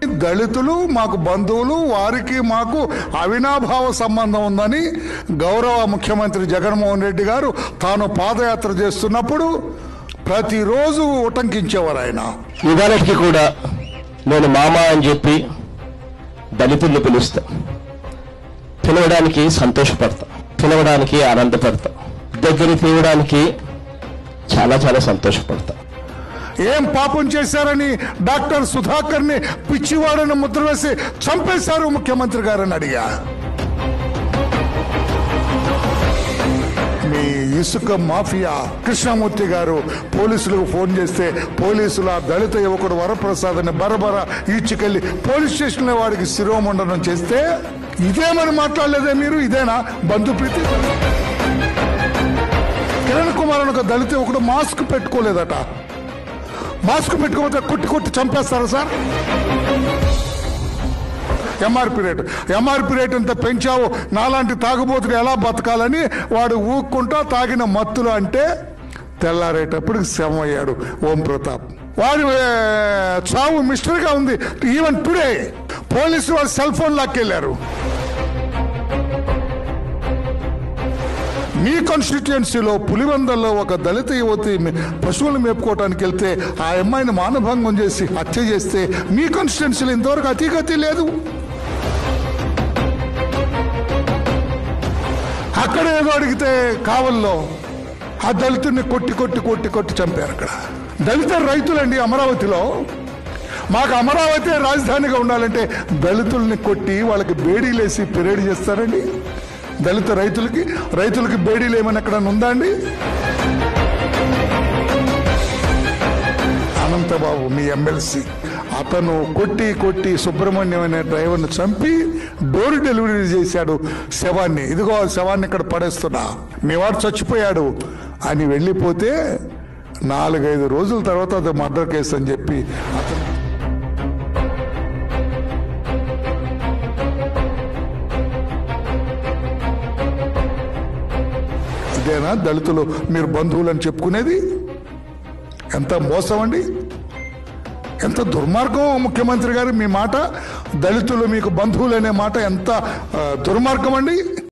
దళితులు మాకు బంధువులు వారికి మాకు అవినాభావ సంబంధం ఉందని గౌరవ ముఖ్యమంత్రి జగన్మోహన్ రెడ్డి గారు తాను పాదయాత్ర చేస్తున్నప్పుడు ప్రతిరోజు ఉటంకించేవారు ఆయన ఇవాళకి కూడా నేను మామ అని చెప్పి దళితుల్ని పిలుస్తా పిలవడానికి సంతోషపడతా పిలవడానికి ఆనందపడతా దగ్గర తీయడానికి చాలా చాలా సంతోషపడతా ఏం పాపం చేశారని డాక్టర్ సుధాకర్ ని పిచ్చివాడని ముద్ర వేసి చంపేశారు ముఖ్యమంత్రి గారని అడిగా మీ ఇసుక మాఫియా కృష్ణమూర్తి గారు పోలీసులకు ఫోన్ చేస్తే పోలీసులు ఆ దళిత యువకుడు వరప్రసాద్ అని బరబర ఈడ్చుకెళ్లి పోలీస్ స్టేషన్ లో వాడికి శిరోమండనం చేస్తే ఇదేమని మాట్లాడలేదే మీరు ఇదేనా బంధుప్రీతి కిరణ్ కుమార్ అని ఒక దళిత యువకుడు మాస్క్ పెట్టుకోలేదట మాస్క్ పెట్టుకోకపోతే కొట్టి కొట్టి చంపేస్తారా sir MRP rate MRP rate ఎంత పెంచావు నాలాంటి తాగుబోతుడు ఎలా బతకాలని వాడు ఊక్కుంటా తాగిన మత్తులు అంటే తెల్లారేటప్పటికి శవం అయ్యాడు ఓం ప్రతాప్ వాడి ఏ, చావు మిస్టరీగా ఉంది ఈవెన్ టుడే పోలీసులు వాడు సెల్ ఫోన్ లాక్కెళ్ళారు మీ కాన్స్టిట్యుయెన్సీలో పులివందల్లో ఒక దళిత యువతి మీ- పశువులు మేపుకోవటానికి వెళ్తే ఆ అమ్మాయిని మానభంగం చేసి హత్య చేస్తే మీ కాన్స్టిట్యుయెన్సీలో ఇంతవరకు అతిగతి లేదు అక్కడ ఏదో అడిగితే కావల్లో ఆ దళితుడిని కొట్టి కొట్టి కొట్టి కొట్టి చంపారు అక్కడ దళిత రైతులండి అమరావతిలో మాకు అమరావతి రాజధానిగా ఉండాలంటే దళితుల్ని కొట్టి వాళ్ళకి బేడీలేసి పెరేడ్ చేస్తారండి దళిత రైతులకి రైతులకి బేడీలు ఏమైనా ఎక్కడ ఉందా అండి అనంతబాబు మీ ఎమ్మెల్సీ అతను కొట్టి కొట్టి సుబ్రహ్మణ్యం అనే డ్రైవర్ని చంపి డోర్ డెలివరీ చేశాడు శవాన్ని ఇదిగో ఆ శవాన్ని ఇక్కడ పడేస్తున్నా మీ వాడు చచ్చిపోయాడు అని వెళ్ళిపోతే నాలుగైదు రోజుల తర్వాత అది మర్డర్ కేసు అని చెప్పి అతను ఇదేనా దళితులు మీరు బంధువులని చెప్పుకునేది ఎంత మోసం అండి ఎంత దుర్మార్గం ముఖ్యమంత్రి గారు మీ మాట దళితులు మీకు బంధువులు అనే మాట ఎంత ఆ, దుర్మార్గం అండి